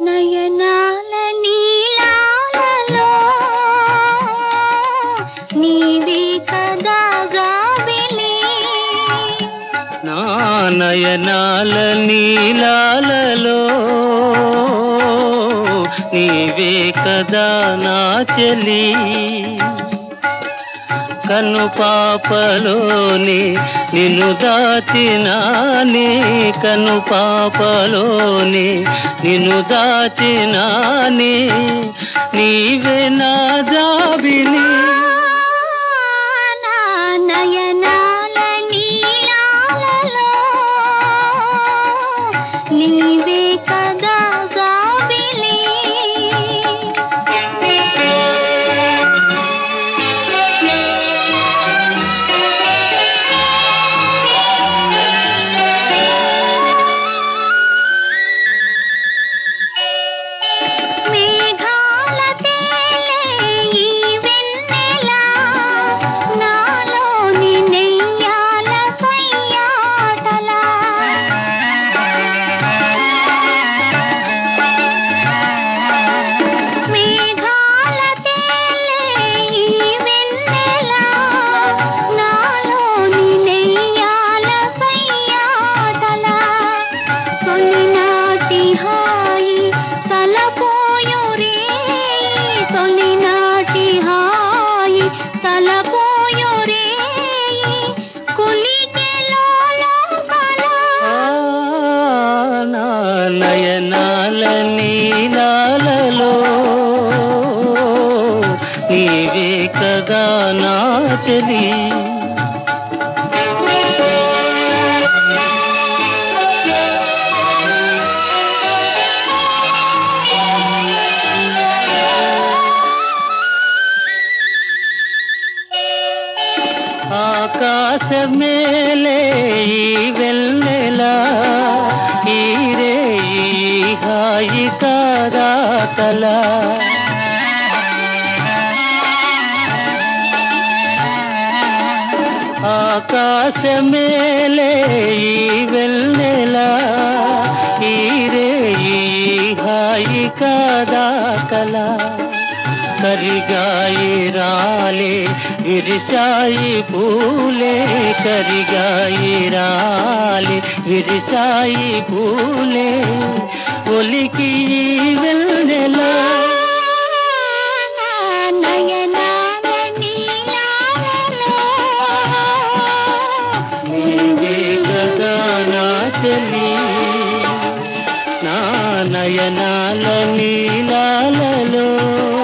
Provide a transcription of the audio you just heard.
నయనాల నీలాలలో నీవే కదా గాబిలి నా నయనాల నీలాలలో నీవే కదా నా చెలి కను పాపలోని నిన్ను దాచినాని కను పాపలోని నిన్ను దాచినాని నీవే నా జాబిలి నా నయనాల నీలాలలో నీవే కదా గాబిలి మేఘాల తేలే ఈ వెన్నెల నాలోని నెయ్యాల సయ్యాటల మేఘాల తేలే ఈ వెన్నెల నాలోని నెయ్యాల సయ్యాటల తొలినాటి హాయి తలపోయు రే తొలినాటి హాయి తలపోయు రే కులికెలోలో ఆ, నా నయనాల నీలాలలో నీవే కదా నా చెలి ఆకాశమేలే ఈ వెన్నెలా ఈరే ఈ హాయి కారాతల ఆకాశమేలే ఈ వెన్నెలా ఈరే ఈ హాయి కాదాకల కరిగాయి రాలే విరిసాయి పూలే కరిగాయి రాలే విరిసాయి పూలే ఒలికి ఈ వెన్నెల నయనాల నీలాలలో నీవే కదా నా చెలి నా నయనాల నీలాలలో